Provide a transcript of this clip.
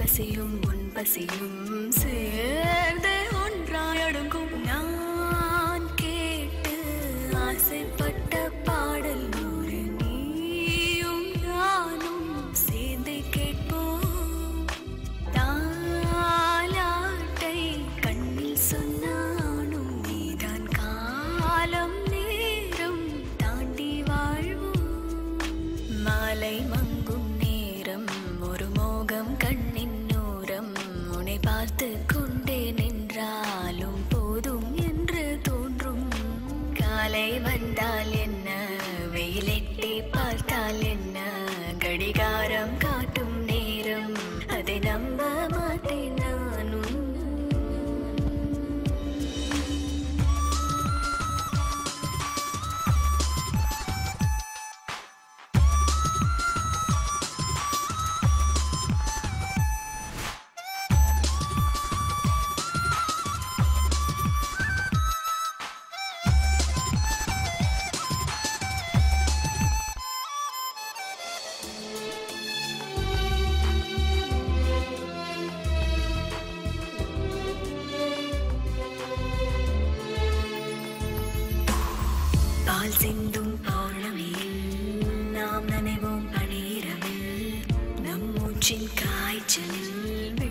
பசியும் உன் பசியும் சேர்ந்து ஒன்றாயடுங்கும் நான் கேட்டு ஆசைப்பட்ட பாடல் ஒரு நீயும் நானும் சேர்ந்து கேட்போம் தாலாட்டை கண்ணில் சொன்னானும் நீதான் காலம் நேரம் தாண்டி வாழ்வோம் மாலை மங்கும் நேரம் ஒரு மோகம் கண்ணின் நூரம் உன்னை பார்த்து கொண்டே நின்றாலும் போதும் என்று தோன்றும் காலை வந்தால் என்ன வெயிலெட்டி பார்த்தால் என்ன கடிகாரம் காட்டும் நேரம் அதை நம்ப மாட்டேன் நானும் பால் சிந்தும் பௌர்ணமியில் நாம் நனைவோம் பனீரவில் நம் மூச்சின் காய்ச்சலில்